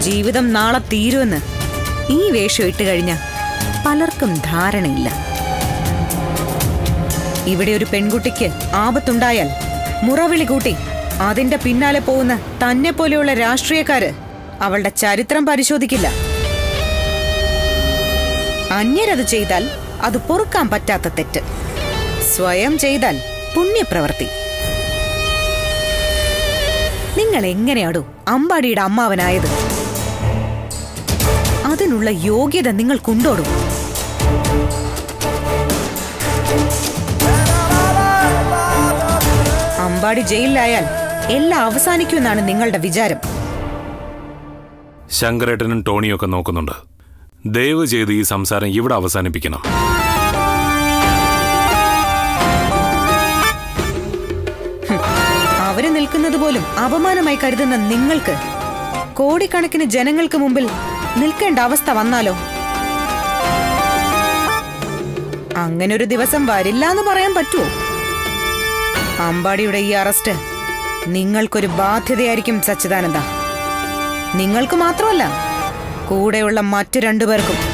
ജീവിതം നാളെ തീരുമെന്ന് ഈ വേഷം ഇട്ട് കഴിഞ്ഞ പലർക്കും ധാരണയില്ല ഇവിടെ ഒരു പെൺകുട്ടിക്ക് ആപത്തുണ്ടായാൽ മുറവിളി കൂട്ടി അതിന്റെ പിന്നാലെ പോകുന്ന തന്നെ പോലെയുള്ള രാഷ്ട്രീയക്കാര് അവളുടെ ചരിത്രം പരിശോധിക്കില്ല അന്യരത് ചെയ്താൽ അത് പൊറുക്കാൻ പറ്റാത്ത തെറ്റ് സ്വയം ചെയ്താൽ പുണ്യപ്രവൃത്തി നിങ്ങൾ എങ്ങനെയാടോ അമ്പാടിയുടെ അമ്മാവനായത് അതിനുള്ള യോഗ്യത നിങ്ങൾക്കുണ്ടോടോ അമ്പാടി ജയിലിലായാൽ എല്ലാം അവസാനിക്കുമെന്നാണ് നിങ്ങളുടെ വിചാരം ശങ്കരേട്ടനും ടോണിയും ഒക്കെ നോക്കുന്നുണ്ട് ദയവ് ചെയ്ത് ഈ സംസാരം ഇവിടെ അവസാനിപ്പിക്കണം അവര് നിൽക്കുന്നത് പോലും അപമാനമായി കരുതുന്ന നിങ്ങൾക്ക് കോടിക്കണക്കിന് ജനങ്ങൾക്ക് മുമ്പിൽ നിൽക്കേണ്ട അവസ്ഥ വന്നാലോ അങ്ങനെ ഒരു ദിവസം വരില്ല എന്ന് പറയാൻ പറ്റുമോ അമ്പാടിയുടെ ഈ അറസ്റ്റ് നിങ്ങൾക്കൊരു ബാധ്യതയായിരിക്കും സച്ചിദാനന്ദ നിങ്ങൾക്ക് മാത്രമല്ല കൂടെയുള്ള മറ്റു രണ്ടുപേർക്കും